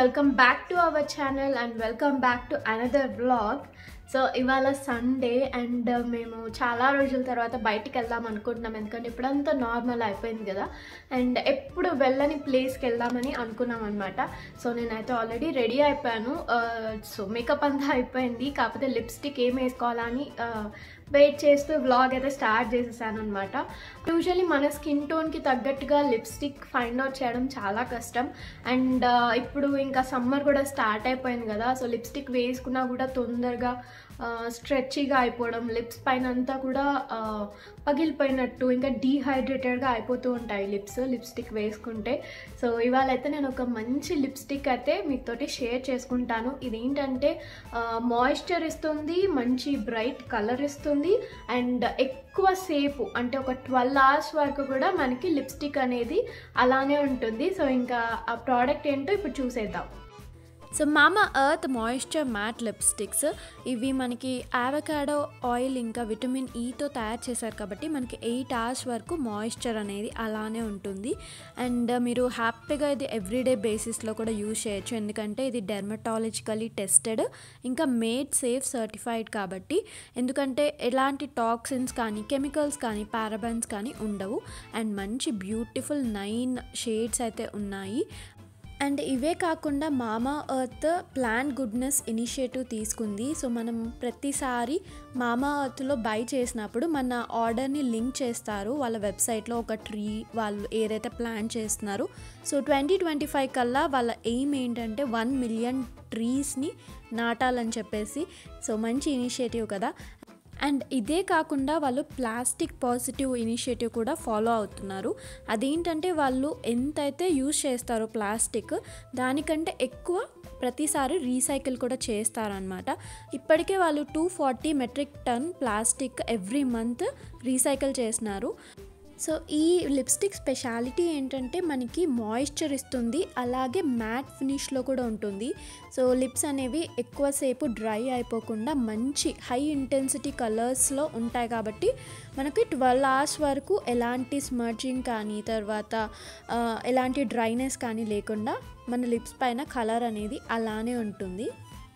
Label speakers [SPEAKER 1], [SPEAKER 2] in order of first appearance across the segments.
[SPEAKER 1] welcome back to our channel and welcome back to another vlog so ఇవాళ Sunday and మేము చాలా రోజుల తర్వాత బయటికి వెళ్దాం అనుకుంటున్నాం ఎందుకంటే ఇప్పుడంతా నార్మల్ అయిపోయింది కదా అండ్ ఎప్పుడు వెళ్ళని ప్లేస్కి వెళ్దామని అనుకున్నాం అనమాట సో నేనైతే ఆల్రెడీ రెడీ అయిపోయాను సో మేకప్ అంతా అయిపోయింది కాకపోతే లిప్స్టిక్ ఏం వేసుకోవాలని వెయిట్ చేస్తూ వ్లాగ్ అయితే స్టార్ట్ చేసేసాను అనమాట యూజువలీ మన స్కిన్ టోన్కి తగ్గట్టుగా లిప్స్టిక్ ఫైండ్ అవుట్ చేయడం చాలా కష్టం అండ్ ఇప్పుడు ఇంకా సమ్మర్ కూడా స్టార్ట్ అయిపోయింది కదా సో లిప్స్టిక్ వేసుకున్నా కూడా తొందరగా స్ట్రెచ్గా అయిపోవడం లిప్స్ పైన అంతా కూడా ఆ, పగిలిపోయినట్టు ఇంకా డీహైడ్రేటెడ్గా అయిపోతూ ఉంటాయి లిప్స్ లిప్స్టిక్ వేసుకుంటే సో ఇవాళ అయితే నేను ఒక మంచి లిప్స్టిక్ అయితే మీతోటి షేర్ చేసుకుంటాను ఇదేంటంటే మాయిశ్చర్ ఇస్తుంది మంచి బ్రైట్ కలర్ ఇస్తుంది అండ్ ఎక్కువ సేపు అంటే ఒక ట్వెల్వ్ అవర్స్ వరకు కూడా మనకి లిప్స్టిక్ అనేది అలానే ఉంటుంది సో ఇంకా ఆ ప్రోడక్ట్ ఏంటో ఇప్పుడు చూసేద్దాం
[SPEAKER 2] సో మామా ఎర్త్ మాయిశ్చర్ మ్యాట్ లిప్స్టిక్స్ ఇవి మనకి ఆవకాడో ఆయిల్ ఇంకా విటమిన్ ఈతో తయారు చేశారు కాబట్టి మనకి ఎయిట్ అవర్స్ వరకు మాయిశ్చర్ అనేది అలానే ఉంటుంది అండ్ మీరు హ్యాపీగా ఇది ఎవ్రీడే బేసిస్లో కూడా యూజ్ చేయొచ్చు ఎందుకంటే ఇది డెర్మటాలజికలీ టెస్టెడ్ ఇంకా మేడ్ సేఫ్ సర్టిఫైడ్ కాబట్టి ఎందుకంటే ఎలాంటి టాక్సిన్స్ కానీ కెమికల్స్ కానీ పారాబన్స్ కానీ ఉండవు అండ్ మంచి బ్యూటిఫుల్ నైన్ షేడ్స్ అయితే ఉన్నాయి అండ్ ఇవే కాకుండా Mamaearth plant goodness initiative తీసుకుంది సో మనం ప్రతిసారి మామా ఎర్త్లో బై చేసినప్పుడు మన ఆర్డర్ని లింక్ చేస్తారు వాళ్ళ వెబ్సైట్లో ఒక ట్రీ వాళ్ళు ఏదైతే ప్లాన్ చేస్తున్నారో సో ట్వంటీ ట్వంటీ ఫైవ్ కల్లా వాళ్ళ ఎయిమ్ ఏంటంటే వన్ మిలియన్ ట్రీస్ని నాటాలని చెప్పేసి సో మంచి ఇనిషియేటివ్ కదా అండ్ ఇదే కాకుండా వాళ్ళు ప్లాస్టిక్ పాజిటివ్ ఇనిషియేటివ్ కూడా ఫాలో అవుతున్నారు అదేంటంటే వాళ్ళు ఎంతైతే యూజ్ చేస్తారో ప్లాస్టిక్ దానికంటే ఎక్కువ ప్రతిసారి రీసైకిల్ కూడా చేస్తారనమాట ఇప్పటికే వాళ్ళు two forty metric ton plastic every month recycle చేసినారు సో ఈ లిప్స్టిక్ స్పెషాలిటీ ఏంటంటే మనకి మాయిశ్చర్ ఇస్తుంది అలాగే మ్యాట్ ఫినిష్లో కూడా ఉంటుంది సో లిప్స్ అనేవి ఎక్కువసేపు డ్రై అయిపోకుండా మంచి హై ఇంటెన్సిటీ కలర్స్లో ఉంటాయి కాబట్టి మనకి ట్వెల్వ్ అవర్స్ వరకు ఎలాంటి స్మర్జింగ్ కానీ తర్వాత ఆ, ఎలాంటి డ్రైనెస్ కానీ లేకుండా మన లిప్స్ పైన కలర్ అనేది అలానే ఉంటుంది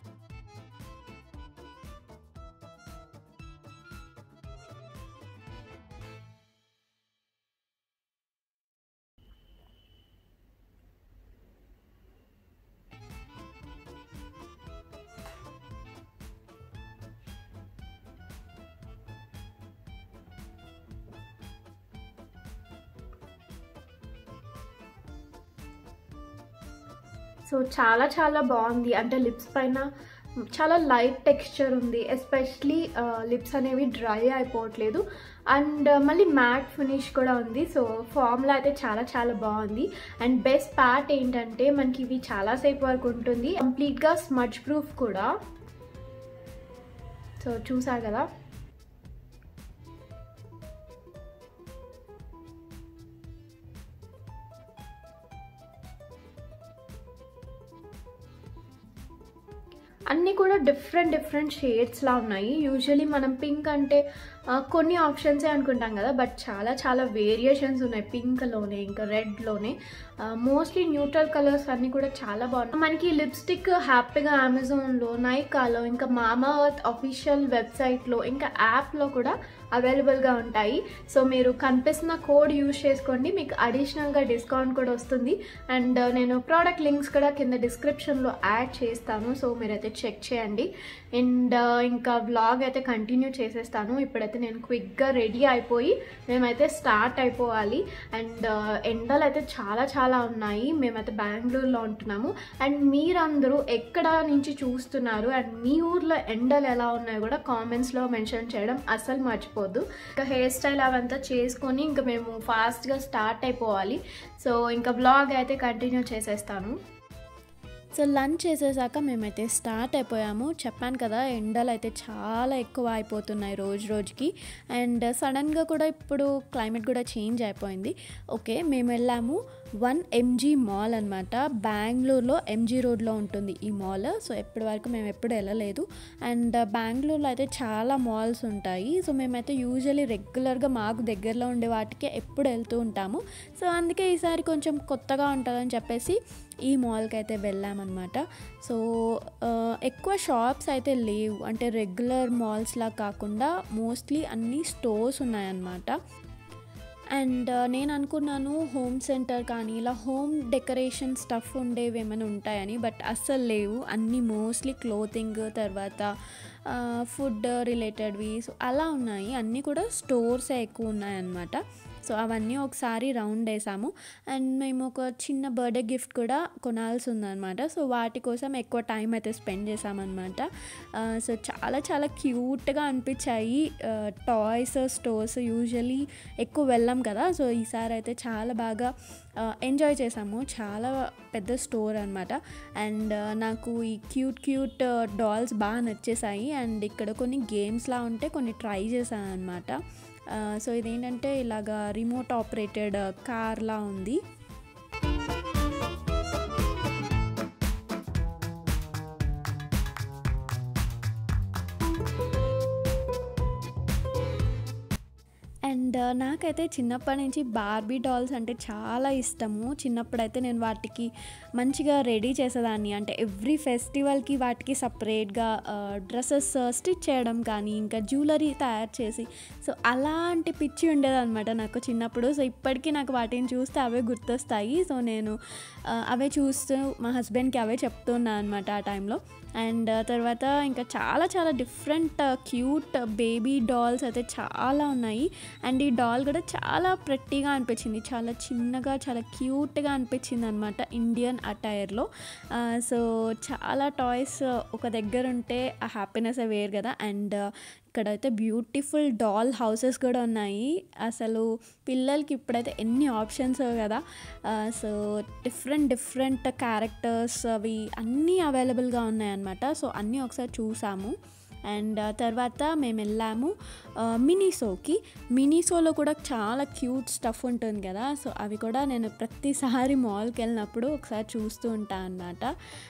[SPEAKER 1] సో చాలా చాలా బాగుంది అంటే లిప్స్ పైన చాలా లైట్ టెక్స్చర్ ఉంది ఎస్పెషలీ లిప్స్ అనేవి డ్రై అయిపోవట్లేదు అండ్ మళ్ళీ మ్యాట్ ఫినిష్ కూడా ఉంది సో ఫార్ములా అయితే చాలా చాలా బాగుంది అండ్ బెస్ట్ పార్ట్ ఏంటంటే మనకి ఇవి చాలాసేపు వరకు ఉంటుంది కంప్లీట్గా స్మచ్ ప్రూఫ్ కూడా సో చూసారు కదా అన్నీ కూడా డిఫరెంట్ డిఫరెంట్ షేడ్స్లా ఉన్నాయి యూజువలీ మనం పింక్ అంటే ఆ, కొన్ని ఆప్షన్సే అనుకుంటాం కదా బట్ చాలా చాలా వేరియేషన్స్ ఉన్నాయి పింక్లోనే ఇంకా రెడ్లోనే మోస్ట్లీ న్యూట్రల్ కలర్స్ అన్నీ కూడా చాలా బాగున్నాయి మనకి లిప్స్టిక్ హ్యాపీగా అమెజాన్లో నైకాలో ఇంకా మామా అర్త్ అఫీషియల్ వెబ్సైట్లో ఇంకా యాప్లో కూడా అవైలబుల్గా ఉంటాయి సో మీరు కనిపిస్తున్న కోడ్ యూజ్ చేసుకోండి మీకు అడిషనల్గా డిస్కౌంట్ కూడా వస్తుంది అండ్ నేను ప్రోడక్ట్ లింక్స్ కూడా కింద డిస్క్రిప్షన్లో యాడ్ చేస్తాను సో మీరైతే చెక్ చేయండి అండ్ ఇంకా వ్లాగ్ అయితే కంటిన్యూ చేసేస్తాను ఇప్పుడైతే నేను క్విక్గా రెడీ అయిపోయి మేమైతే స్టార్ట్ అయిపోవాలి అండ్ ఎండలు అయితే చాలా చాలా ఉన్నాయి మేమైతే బెంగళూరులో ఉంటున్నాము అండ్ మీరందరూ ఎక్కడ నుంచి చూస్తున్నారు అండ్ మీ ఊర్లో ఎండలు ఎలా ఉన్నాయో కూడా కామెంట్స్లో మెన్షన్ చేయడం అస్సలు మర్చిపోద్దు ఇంకా హెయిర్ స్టైల్ అవంతా చేసుకొని ఇంకా మేము ఫాస్ట్గా స్టార్ట్ అయిపోవాలి సో ఇంకా వ్లాగ్ అయితే కంటిన్యూ చేసేస్తాను
[SPEAKER 2] సో లంచ్ చేసేసాక మేమైతే స్టార్ట్ అయిపోయాము చెప్పాను కదా ఎండలు అయితే చాలా ఎక్కువ అయిపోతున్నాయి రోజు రోజుకి అండ్ సడన్గా కూడా ఇప్పుడు క్లైమేట్ కూడా చేంజ్ అయిపోయింది ఓకే మేము వెళ్ళాము వన్ ఎంజీ మాల్ అనమాట బెంగళూరులో ఎంజీ రోడ్లో ఉంటుంది ఈ మాల్ సో ఎప్పటి వరకు మేము ఎప్పుడు వెళ్ళలేదు అండ్ బెంగళూరులో అయితే చాలా మాల్స్ ఉంటాయి సో మేమైతే యూజువలీ రెగ్యులర్గా మాకు దగ్గరలో ఉండే వాటికే ఎప్పుడు వెళ్తూ ఉంటాము సో అందుకే ఈసారి కొంచెం కొత్తగా ఉంటుందని చెప్పేసి ఈ మాల్కి అయితే వెళ్ళామన్నమాట సో ఆ, ఎక్కువ షాప్స్ అయితే లేవు అంటే రెగ్యులర్ మాల్స్లా కాకుండా మోస్ట్లీ అన్ని స్టోర్స్ ఉన్నాయన్నమాట అండ్ నేను అనుకున్నాను హోమ్ సెంటర్ కానీ ఇలా హోమ్ డెకరేషన్ స్టఫ్ ఉండేవి ఏమైనా ఉంటాయని బట్ అస్సలు లేవు అన్నీ మోస్ట్లీ క్లోతింగ్ తర్వాత ఫుడ్ రిలేటెడ్వి సో అలా ఉన్నాయి అన్నీ కూడా స్టోర్సే ఎక్కువ ఉన్నాయన్నమాట సో అవన్నీ ఒకసారి రౌండ్ వేసాము అండ్ మేము ఒక చిన్న బర్త్డే గిఫ్ట్ కూడా కొనాల్సి ఉందన్నమాట సో వాటి కోసం ఎక్కువ టైం అయితే స్పెండ్ చేసామన్నమాట ఆ, సో చాలా చాలా క్యూట్గా అనిపించాయి టాయ్స్ స్టోర్స్ యూజువలీ ఎక్కువ వెళ్ళాం కదా సో ఈసారి అయితే చాలా బాగా ఎంజాయ్ చేసాము చాలా పెద్ద స్టోర్ అనమాట అండ్ నాకు ఈ క్యూట్ క్యూట్ డాల్స్ బాగా నచ్చేసాయి అండ్ ఇక్కడ కొన్ని గేమ్స్లా ఉంటే కొన్ని ట్రై చేశాను అనమాట సో ఇదేంటంటే ఇలాగా రిమోట్ ఆపరేటెడ్ కార్లా ఉంది అండ్ నాకైతే చిన్నప్పటి నుంచి బార్బీ డాల్స్ అంటే చాలా ఇష్టము చిన్నప్పుడైతే నేను వాటికి మంచిగా రెడీ చేసేదాన్ని అంటే ఎవ్రీ ఫెస్టివల్కి వాటికి సపరేట్గా డ్రెస్సెస్ స్టిచ్ చేయడం కానీ ఇంకా జ్యువెలరీ తయారు చేసి సో అలాంటి పిచ్చి ఉండేదన్నమాట నాకు చిన్నప్పుడు సో ఇప్పటికీ నాకు వాటిని చూస్తే అవే గుర్తొస్తాయి సో నేను ఆ, అవే చూస్తూ మా హస్బెండ్కి అవే చెప్తున్నాను అనమాట ఆ టైంలో అండ్ తర్వాత ఇంకా చాలా చాలా డిఫరెంట్ క్యూట్ బేబీ డాల్స్ అయితే చాలా ఉన్నాయి అండ్ ఈ డాల్ కూడా చాలా ప్రెట్టీగా అనిపించింది చాలా చిన్నగా చాలా క్యూట్గా అనిపించింది అనమాట ఇండియన్ అటైర్లో సో చాలా టాయ్స్ ఒక దగ్గర ఉంటే ఆ హ్యాపీనెస్ వేరు కదా అండ్ ఇక్కడైతే బ్యూటిఫుల్ డాల్ హౌసెస్ కూడా ఉన్నాయి అసలు పిల్లలకి ఇప్పుడైతే ఎన్ని ఆప్షన్స్ కదా సో డిఫరెంట్ డిఫరెంట్ క్యారెక్టర్స్ అవి అన్నీ అవైలబుల్గా ఉన్నాయన్నమాట సో అన్నీ ఒకసారి చూసాము అండ్ తర్వాత మేము వెళ్ళాము మినీసోకి మినీసోలో కూడా చాలా క్యూట్ స్టఫ్ ఉంటుంది కదా సో అవి కూడా నేను ప్రతిసారి మాల్కి వెళ్ళినప్పుడు ఒకసారి చూస్తూ ఉంటాను అనమాట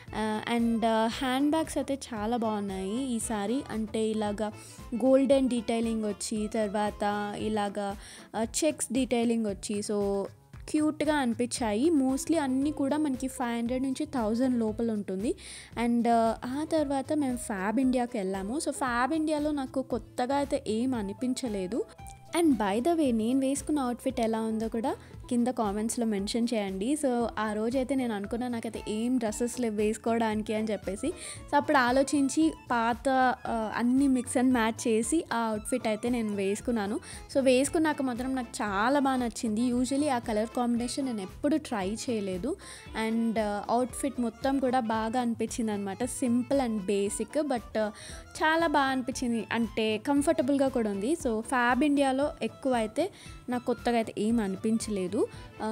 [SPEAKER 2] అండ్ హ్యాండ్ బ్యాగ్స్ అయితే చాలా బాగున్నాయి ఈసారి అంటే ఇలాగా గోల్డెన్ డీటెయిలింగ్ వచ్చి తర్వాత ఇలాగా చెక్స్ డీటెయిలింగ్ వచ్చి సో క్యూట్గా అనిపించాయి మోస్ట్లీ అన్నీ కూడా మనకి ఫైవ్ హండ్రెడ్ నుంచి థౌజండ్ లోపల ఉంటుంది అండ్ ఆ తర్వాత మేము ఫ్యాబ్ ఇండియాకి వెళ్ళాము సో ఫ్యాబ్ ఇండియాలో నాకు కొత్తగా అయితే ఏం అనిపించలేదు అండ్ బై ద వే నేను వేసుకున్న అవుట్ఫిట్ ఎలా ఉందో కూడా కింద కామెంట్స్లో మెన్షన్ చేయండి సో ఆ రోజైతే నేను అనుకున్నా నాకైతే ఏం డ్రెస్సెస్ లేవు వేసుకోవడానికి అని చెప్పేసి సో అప్పుడు ఆలోచించి పాత ఆ, అన్ని మిక్స్ అండ్ మ్యాచ్ చేసి ఆ అవుట్ఫిట్ అయితే నేను వేసుకున్నాను సో వేసుకున్నాక మాత్రం నాకు చాలా బాగా నచ్చింది యూజువలీ ఆ కలర్ కాంబినేషన్ నేను ఎప్పుడు ట్రై చేయలేదు అండ్ అవుట్ఫిట్ మొత్తం కూడా బాగా అనిపించింది అనమాట సింపుల్ అండ్ బేసిక్ బట్ చాలా బాగా అనిపించింది అంటే కంఫర్టబుల్గా కూడా ఉంది సో ఫ్యాబ్ ఇండియాలో ఎక్కువ అయితే నాకు కొత్తగా అయితే ఏం అనిపించలేదు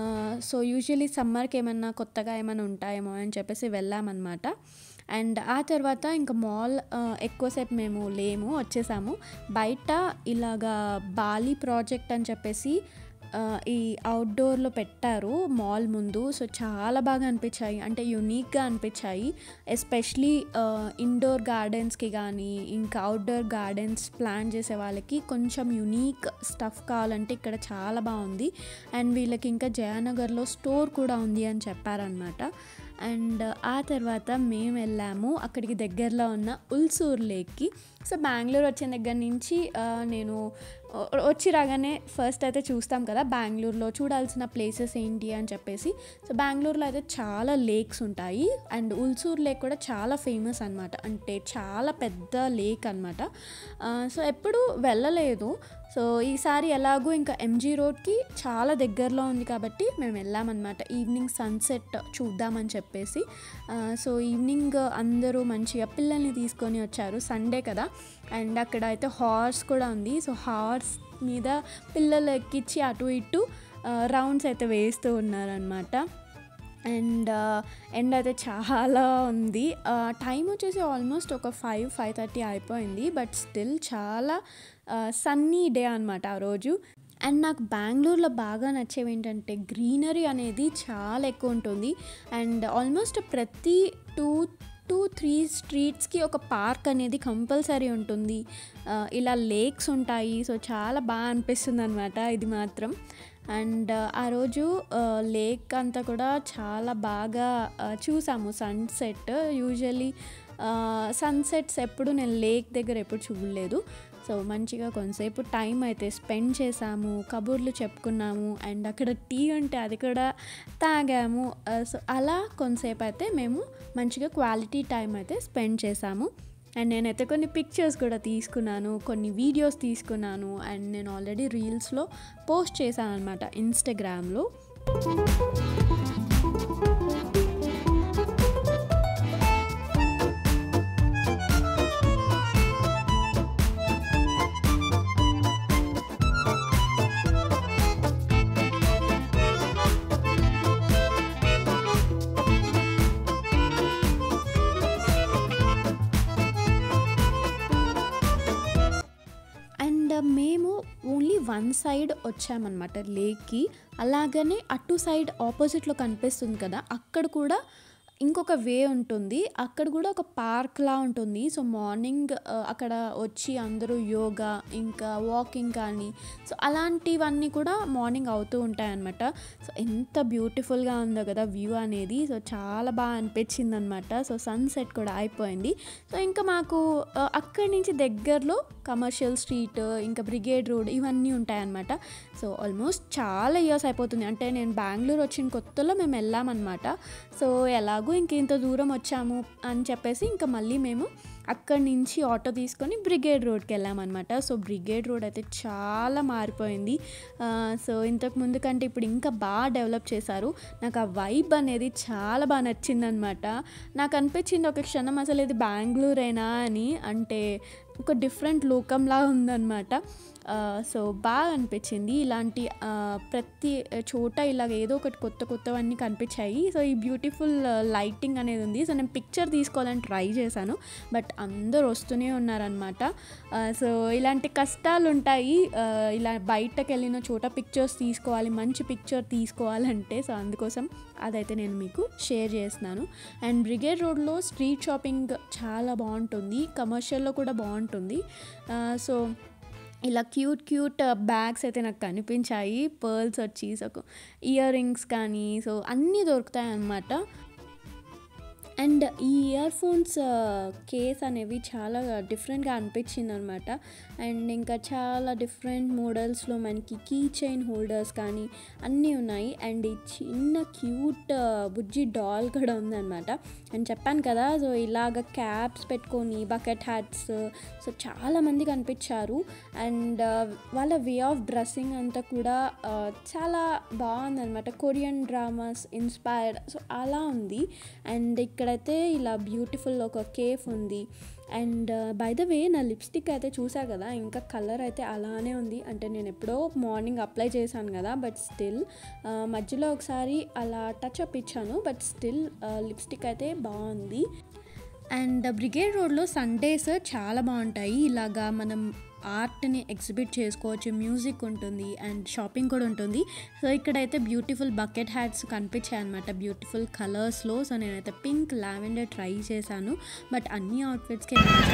[SPEAKER 2] సో యూజువలీ సమ్మర్కి ఏమన్నా కొత్తగా ఏమైనా ఉంటాయేమో అని చెప్పేసి వెళ్ళామన్నమాట అండ్ ఆ తర్వాత ఇంకా మాల్ ఆ, ఎక్కువసేపు మేము లేము వచ్చేసాము బయట ఇలాగా బాలి ప్రాజెక్ట్ అని చెప్పేసి ఆ, ఈ అవుట్డోర్లో పెట్టారు మాల్ ముందు సో చాలా బాగా అనిపించాయి అంటే యునిక్గా అనిపించాయి ఎస్పెషలీ ఇండోర్ గార్డెన్స్కి కానీ ఇంకా అవుట్డోర్ గార్డెన్స్ ప్లాన్ చేసే వాళ్ళకి కొంచెం యునీక్ స్టఫ్ కావాలంటే ఇక్కడ చాలా బాగుంది అండ్ వీళ్ళకి ఇంకా జయనగర్లో స్టోర్ కూడా ఉంది అని చెప్పారనమాట అండ్ ఆ తర్వాత మేము వెళ్ళాము అక్కడికి దగ్గరలో ఉన్న ఉల్సూర్ లేక్కి సో బెంగళూరు వచ్చిన దగ్గర నుంచి ఆ, నేను వ- వచ్చి రాగానే ఫస్ట్ అయితే చూస్తాం కదా బెంగళూరులో చూడాల్సిన ప్లేసెస్ ఏంటి అని చెప్పేసి సో బెంగళూరులో అయితే చాలా లేక్స్ ఉంటాయి అండ్ ఉల్సూర్ లేక్ కూడా చాలా ఫేమస్ అనమాట అంటే చాలా పెద్ద లేక్ అనమాట సో ఎప్పుడు వెళ్ళలేదు సో ఈసారి ఎలాగో ఇంకా ఎంజీ రోడ్కి చాలా దగ్గరలో ఉంది కాబట్టి మేము వెళ్ళామన్నమాట ఈవినింగ్ సన్సెట్ చూద్దామని చెప్పేసి ఆ, సో ఈవినింగ్ అందరూ మంచిగా పిల్లల్ని తీసుకొని వచ్చారు సండే కదా అండ్ అక్కడ అయితే హార్స్ కూడా ఉంది సో హార్స్ మీద పిల్లలు ఎక్కించి అటు ఇటు రౌండ్స్ అయితే వేస్తూ ఉన్నారనమాట అండ్ ఎండ్ అయితే చాలా ఉంది టైం వచ్చేసి ఆల్మోస్ట్ ఒక ఫైవ్ ఫైవ్ థర్టీ అయిపోయింది బట్ స్టిల్ చాలా సన్నీ డే అనమాట ఆ రోజు అండ్ నాకు బెంగళూరులో బాగా నచ్చేవి ఏంటంటే గ్రీనరీ అనేది చాలా ఎక్కువ ఉంటుంది అండ్ ఆల్మోస్ట్ ప్రతి టూ టూ త్రీ స్ట్రీట్స్కి ఒక పార్క్ అనేది కంపల్సరీ ఉంటుంది ఆ, ఇలా లేక్స్ ఉంటాయి సో చాలా బాగా అనిపిస్తుంది అనమాట ఇది మాత్రం అండ్ ఆ రోజు లేక్ అంతా కూడా చాలా బాగా ఆ, చూసాము సన్సెట్ యూజువలీ సన్సెట్స్ ఎప్పుడు నేను లేక్ దగ్గర ఎప్పుడు చూడలేదు సో మంచిగా కొంతసేపు టైం అయితే స్పెండ్ చేసాము కబుర్లు చెప్పుకున్నాము అండ్ అక్కడ టీ ఉంటే అది కూడా తాగాము సో అలా కొంతసేపు అయితే మేము మంచిగా క్వాలిటీ టైం అయితే స్పెండ్ చేసాము అండ్ నేనైతే కొన్ని పిక్చర్స్ కూడా తీసుకున్నాను కొన్ని వీడియోస్ తీసుకున్నాను అండ్ నేను ఆల్రెడీ రీల్స్లో పోస్ట్ చేశాను అనమాట ఇన్స్టాగ్రామ్లో అండ్ మేము ఓన్లీ వన్ సైడ్ వచ్చామన్నమాట లేక్కి అలాగనే అటు సైడ్ ఆపోజిట్లో కనిపిస్తుంది కదా అక్కడ కూడా ఇంకొక వే ఉంటుంది అక్కడ కూడా ఒక పార్క్ లా ఉంటుంది సో మార్నింగ్ ఆ, అక్కడ వచ్చి అందరూ యోగా ఇంకా వాకింగ్ కానీ సో అలాంటివన్నీ కూడా మార్నింగ్ అవుతూ ఉంటాయన్నమాట సో ఎంత బ్యూటిఫుల్గా ఉందో కదా వ్యూ అనేది సో చాలా బాగా అనిపించింది అనమాట సో సన్సెట్ కూడా అయిపోయింది సో ఇంకా మాకు ఆ, అక్కడి నుంచి దగ్గరలో కమర్షియల్ స్ట్రీట్ ఇంకా బ్రిగేడ్ రోడ్ ఇవన్నీ ఉంటాయన్నమాట సో ఆల్మోస్ట్ చాలా ఇయర్స్ అయిపోతుంది అంటే నేను బెంగళూరు వచ్చిన కొత్తలో మేము వెళ్ళామన్నమాట సో ఎలాగో ఇంక ఇంత దూరం వచ్చాము అని చెప్పేసి ఇంకా మళ్ళీ మేము అక్కడి నుంచి ఆటో తీసుకొని బ్రిగేడ్ రోడ్కి వెళ్ళామన్నమాట సో బ్రిగేడ్ రోడ్ అయితే చాలా మారిపోయింది ఆ, సో ఇంతకు ముందు కంటే ఇప్పుడు ఇంకా బాగా డెవలప్ చేశారు నాకు ఆ వైబ్ అనేది చాలా బాగా నచ్చిందనమాట నాకు అనిపించింది ఒక క్షణం అసలు ఇది బెంగళూరేనా అని అంటే ఒక డిఫరెంట్ లోకంలా ఉందన్నమాట ఆ, సో బాగా అనిపించింది ఇలాంటి ఆ, ప్రతి చోట ఇలాగ ఏదో ఒకటి కొత్త కొత్తవన్నీ కనిపించాయి సో ఈ బ్యూటిఫుల్ లైటింగ్ అనేది ఉంది సో నేను పిక్చర్ తీసుకోవాలని ట్రై చేశాను బట్ అందరూ వస్తూనే ఉన్నారనమాట సో ఇలాంటి కష్టాలు ఉంటాయి ఆ, ఇలా బయటకు వెళ్ళిన చోట పిక్చర్స్ తీసుకోవాలి మంచి పిక్చర్ తీసుకోవాలంటే సో అందుకోసం అదైతే నేను మీకు షేర్ చేస్తున్నాను అండ్ బ్రిగేడ్ రోడ్లో స్ట్రీట్ షాపింగ్ చాలా బాగుంటుంది కమర్షియల్లో కూడా బాగుంటుంది ఆ, సో ఇలా క్యూట్ క్యూట్ బ్యాగ్స్ అయితే నాకు కనిపించాయి పర్ల్స్ వచ్చి సో ఇయర్ రింగ్స్ కానీ సో అన్నీ దొరుకుతాయి అన్నమాట అండ్ ఈ ఇయర్ ఫోన్స్ కేస్ అనేవి చాలా డిఫరెంట్గా అనిపించింది అనమాట అండ్ ఇంకా చాలా డిఫరెంట్ మోడల్స్లో మనకి కీ చైన్ హోల్డర్స్ కానీ అన్నీ ఉన్నాయి అండ్ ఈ చిన్న క్యూట్ బుజ్జి డాల్ కూడా ఉందన్నమాట అండ్ చెప్పాను కదా సో ఇలాగ క్యాప్స్ పెట్టుకొని బకెట్ హ్యాట్స్ సో చాలామంది కనిపించారు అండ్ వాళ్ళ వే ఆఫ్ డ్రెస్సింగ్ అంతా కూడా ఆ, చాలా బాగుందన్నమాట కొరియన్ డ్రామాస్ ఇన్స్పైర్డ్ సో అలా ఉంది అండ్ ఇక్కడైతే ఇలా బ్యూటిఫుల్ ఒక కేఫ్ ఉంది అండ్ బై ద వే నా లిప్స్టిక్ అయితే చూసా కదా ఇంకా కలర్ అయితే అలానే ఉంది అంటే నేను ఎప్పుడో మార్నింగ్ అప్లై చేశాను కదా బట్ స్టిల్ మధ్యలో ఒకసారి అలా టచ్ అప్ ఇచ్చాను బట్ స్టిల్ లిప్స్టిక్ అయితే బాగుంది అండ్ బ్రిగేడ్ రోడ్లో సండేస్ చాలా బాగుంటాయి ఇలాగా మనం ఆర్ట్ని ఎగ్జిబిట్ చేసుకోవచ్చు మ్యూజిక్ ఉంటుంది అండ్ షాపింగ్ కూడా ఉంటుంది సో ఇక్కడైతే బ్యూటిఫుల్ బకెట్ హ్యాట్స్ కనిపించాయి అనమాట బ్యూటిఫుల్ కలర్స్లో సో నేనైతే పింక్ లావెండర్ ట్రై చేశాను బట్ అన్ని అవుట్ఫిట్స్కి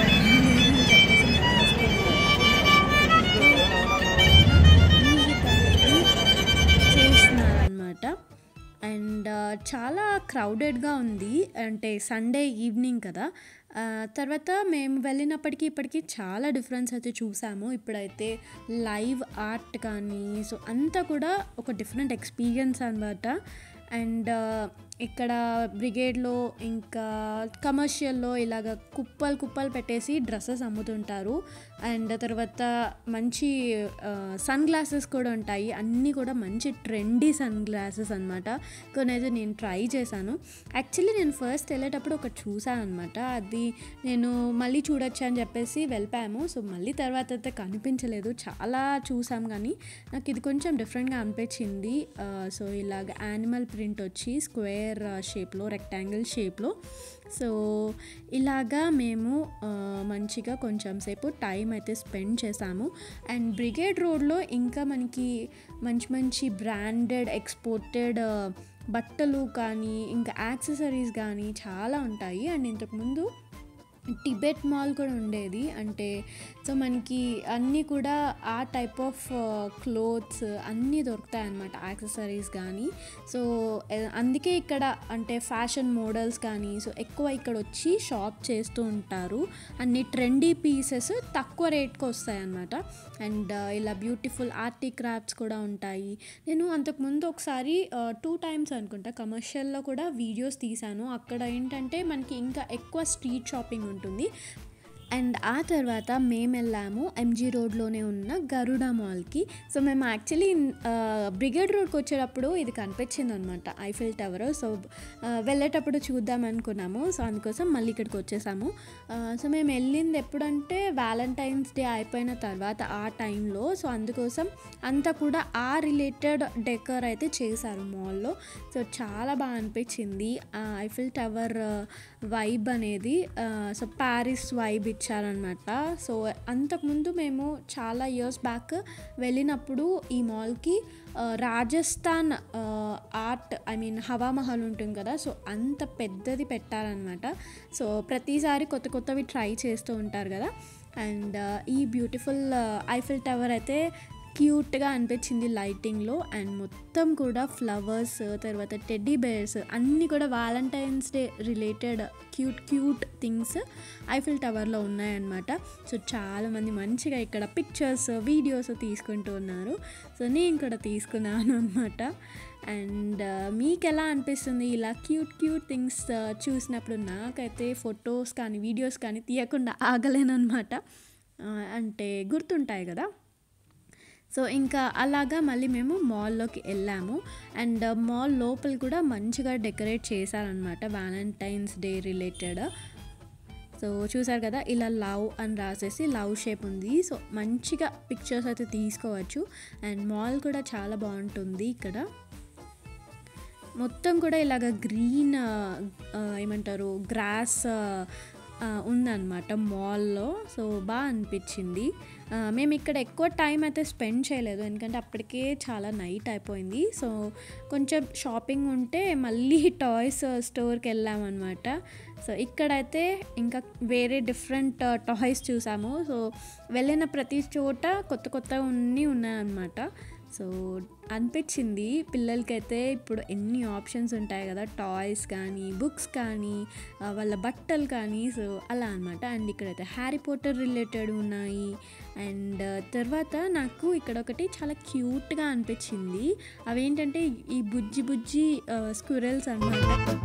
[SPEAKER 2] మ్యూజిక్ అనేది చేస్తున్నారనమాట అండ్ చాలా క్రౌడెడ్గా ఉంది అంటే సండే ఈవినింగ్ కదా ఆ, తర్వాత మేము వెళ్ళినప్పటికీ ఇప్పటికీ చాలా డిఫరెన్స్ అయితే చూసాము ఇప్పుడైతే లైవ్ ఆర్ట్ కానీ సో అంతా కూడా ఒక డిఫరెంట్ ఎక్స్పీరియన్స్ అనమాట అండ్ ఇక్కడ బ్రిగేడ్లో ఇంకా కమర్షియల్లో ఇలాగ కుప్పలు కుప్పలు పెట్టేసి డ్రెస్సెస్ అమ్ముతుంటారు అండ్ తర్వాత మంచి సన్ గ్లాసెస్ కూడా ఉంటాయి అన్నీ కూడా మంచి ట్రెండీ సన్ గ్లాసెస్ అనమాట కొన్ని అయితే నేను ట్రై చేశాను యాక్చువల్లీ నేను ఫస్ట్ వెళ్ళేటప్పుడు ఒకటి చూసాను అనమాట అది నేను మళ్ళీ చూడొచ్చు అని చెప్పేసి వెళ్ళిపోయాము సో మళ్ళీ తర్వాత అయితే కనిపించలేదు చాలా చూసాం కానీ నాకు ఇది కొంచెం డిఫరెంట్గా అనిపించింది ఆ, సో ఇలాగ యానిమల్ ప్రింట్ వచ్చి స్క్వేర్ స్క్వేర్ షేప్లో రెక్టాంగిల్ షేప్లో సో ఇలాగా మేము ఆ, మంచిగా కొంచెం సేపు టైం అయితే స్పెండ్ చేసాము అండ్ బ్రిగేడ్ రోడ్లో ఇంకా మనకి మంచి మంచి బ్రాండెడ్ ఎక్స్పోర్టెడ్ బట్టలు కానీ ఇంకా యాక్సెసరీస్ కానీ చాలా ఉంటాయి అండ్ ఇంతకుముందు టిబెట్ మాల్ కూడా ఉండేది అంటే సో మనకి అన్నీ కూడా ఆ టైప్ ఆఫ్ క్లోత్స్ అన్నీ దొరుకుతాయి అన్నమాట యాక్సెసరీస్ కానీ సో ఎ- అందుకే ఇక్కడ అంటే ఫ్యాషన్ మోడల్స్ కానీ సో ఎక్కువ ఇక్కడ వచ్చి షాప్ చేస్తూ ఉంటారు అన్ని ట్రెండీ పీసెస్ తక్కువ రేట్కి వస్తాయి అన్నమాట అండ్ ఇలా బ్యూటిఫుల్ ఆర్టీ క్రాఫ్ట్స్ కూడా ఉంటాయి నేను అంతకుముందు ఒకసారి టూ టైమ్స్ అనుకుంటా కమర్షియల్లో కూడా వీడియోస్ తీశాను అక్కడ ఏంటంటే మనకి ఇంకా ఎక్కువ స్ట్రీట్ షాపింగ్ ఉంటుంది అండ్ ఆ తర్వాత మేము వెళ్ళాము ఎంజీ రోడ్లోనే ఉన్న గరుడ మాల్కి సో మేము యాక్చువల్లీ బ్రిగేడ్ రోడ్కి వచ్చేటప్పుడు ఇది కనిపించింది అనమాట ఐఫిల్ టవర్ సో ఆ, వెళ్ళేటప్పుడు చూద్దాం అనుకున్నాము సో అందుకోసం మళ్ళీ ఇక్కడికి వచ్చేసాము ఆ, సో మేము వెళ్ళింది ఎప్పుడంటే వ్యాలంటైన్స్ డే అయిపోయిన తర్వాత ఆ టైంలో సో అందుకోసం అంతా కూడా ఆ రిలేటెడ్ డెకర్ అయితే చేశారు మాల్లో సో చాలా బాగా అనిపించింది ఆ ఐఫిల్ టవర్ వైబ్ అనేది ఆ, సో ప్యారిస్ వైబ్ ఇచ్చారనమాట సో అంతకుముందు మేము చాలా ఇయర్స్ బ్యాక్ వెళ్ళినప్పుడు ఈ మాల్కి ఆ, రాజస్థాన్ ఆ, ఆర్ట్ ఐ మీన్ హవా మహల్ ఉంటుంది కదా సో అంత పెద్దది పెట్టారనమాట సో ప్రతిసారి కొత్త కొత్తవి ట్రై చేస్తూ ఉంటారు కదా అండ్ ఈ బ్యూటిఫుల్ ఐఫిల్ టవర్ అయితే క్యూట్గా అనిపించింది లైటింగ్లో అండ్ మొత్తం కూడా ఫ్లవర్స్ తర్వాత టెడ్డీ బేర్స్ అన్నీ కూడా Valentine's day related cute cute things Eiffel టవర్లో ఉన్నాయన్నమాట సో చాలామంది మంచిగా ఇక్కడ పిక్చర్స్ వీడియోస్ తీసుకుంటూ ఉన్నారు సో నేను కూడా తీసుకున్నాను అనమాట అండ్ మీకు ఎలా అనిపిస్తుంది ఇలా క్యూట్ క్యూట్ థింగ్స్ చూసినప్పుడు నాకైతే ఫొటోస్ కానీ వీడియోస్ కానీ తీయకుండా ఆగలేను అనమాట అంటే గుర్తుంటాయి కదా సో ఇంకా అలాగా మళ్ళీ మేము మాల్లోకి వెళ్ళాము అండ్ మాల్ లోపల కూడా మంచిగా డెకరేట్ చేశారనమాట వ్యాలంటైన్స్ డే రిలేటెడ్ సో చూసారు కదా ఇలా లవ్ అని రాసేసి లవ్ షేప్ ఉంది సో మంచిగా పిక్చర్స్ అయితే తీసుకోవచ్చు అండ్ మాల్ కూడా చాలా బాగుంటుంది ఇక్కడ మొత్తం కూడా ఇలాగ గ్రీన్ ఏమంటారు గ్రాస్ ఉందన్నమాట మాల్లో సో బాగా అనిపించింది ఆ, మేము ఇక్కడ ఎక్కువ టైం అయితే స్పెండ్ చేయలేదు ఎందుకంటే అప్పటికే చాలా నైట్ అయిపోయింది సో కొంచెం షాపింగ్ ఉంటే మళ్ళీ టాయ్స్ స్టోర్కి వెళ్ళామన్నమాట సో ఇక్కడైతే ఇంకా వేరే డిఫరెంట్ టాయ్స్ చూసాము సో వెళ్ళిన ప్రతి చోట కొత్త కొత్త ఉన్ని ఉన్నాయన్నమాట సో అనిపించింది పిల్లలకైతే ఇప్పుడు ఎన్ని ఆప్షన్స్ ఉంటాయి కదా టాయ్స్ కానీ బుక్స్ కానీ ఆ, వాళ్ళ బట్టలు కానీ సో అలా అనమాట అండ్ ఇక్కడైతే హ్యారీ పోటర్ రిలేటెడ్ ఉన్నాయి అండ్ తర్వాత నాకు ఇక్కడ ఒకటి చాలా క్యూట్గా అనిపించింది అవేంటంటే ఈ బుజ్జి బుజ్జి స్క్విరల్స్ అనమాట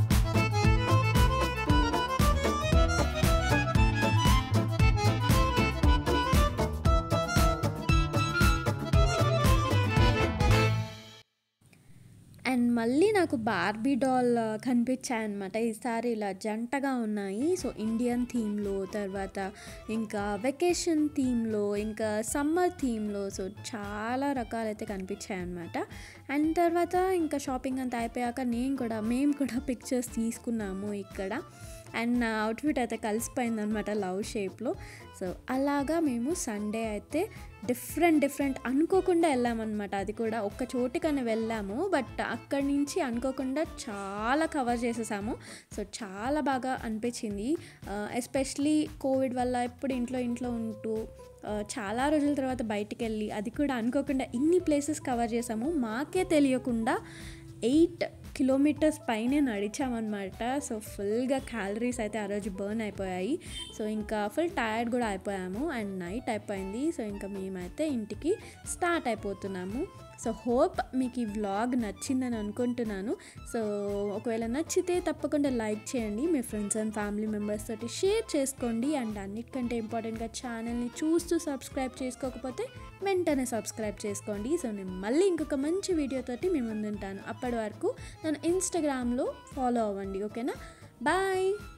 [SPEAKER 2] అండ్ మళ్ళీ నాకు బార్బీ డాల్ కనిపించాయన్నమాట ఈసారి ఇలా జంటగా ఉన్నాయి సో ఇండియన్ థీమ్లో తర్వాత ఇంకా వెకేషన్ థీమ్లో ఇంకా సమ్మర్ థీమ్లో సో చాలా రకాలైతే కనిపించాయి అనమాట అండ్ తర్వాత ఇంకా షాపింగ్ అంతా అయిపోయాక నేను కూడా మేము కూడా పిక్చర్స్ తీసుకున్నాము ఇక్కడ అండ్ నా అవుట్ఫిట్ అయితే కలిసిపోయింది అనమాట లవ్ షేప్లో సో అలాగా మేము సండే అయితే డిఫరెంట్ డిఫరెంట్ అనుకోకుండా వెళ్ళామన్నమాట అది కూడా ఒక్క చోటుకని వెళ్ళాము బట్ అక్కడి నుంచి అనుకోకుండా చాలా కవర్ చేసేసాము సో చాలా బాగా అనిపించింది ఎస్పెషలీ కోవిడ్ వల్ల ఎప్పుడు ఇంట్లో ఇంట్లో ఉంటూ ఆ, చాలా రోజుల తర్వాత బయటికి వెళ్ళి అది కూడా అనుకోకుండా ఇన్ని ప్లేసెస్ కవర్ చేసాము మాకే తెలియకుండా ఎయిట్ కిలోమీటర్స్ పైనే నడిచామన్నమాట సో ఫుల్గా క్యాలరీస్ అయితే ఆ రోజు బర్న్ అయిపోయాయి సో ఇంకా ఫుల్ టైర్డ్ కూడా అయిపోయాము అండ్ నైట్ అయిపోయింది సో ఇంకా మేమైతే ఇంటికి స్టార్ట్ అయిపోతున్నాము సో హోప్ మీకు ఈ వ్లాగ్ నచ్చిందని అనుకుంటున్నాను సో ఒకవేళ నచ్చితే తప్పకుండా లైక్ చేయండి మీ ఫ్రెండ్స్ అండ్ ఫ్యామిలీ మెంబర్స్ తోటి షేర్ చేసుకోండి అండ్ అన్నిటికంటే ఇంపార్టెంట్గా ఛానల్ని చూస్తూ సబ్స్క్రైబ్ చేసుకోకపోతే వెంటనే సబ్స్క్రైబ్ చేసుకోండి సో నేను మళ్ళీ ఇంకొక మంచి వీడియోతోటి మీ ముందుంటాను అప్పటి వరకు నన్ను ఇన్స్టాగ్రామ్లో ఫాలో అవ్వండి ఓకేనా బాయ్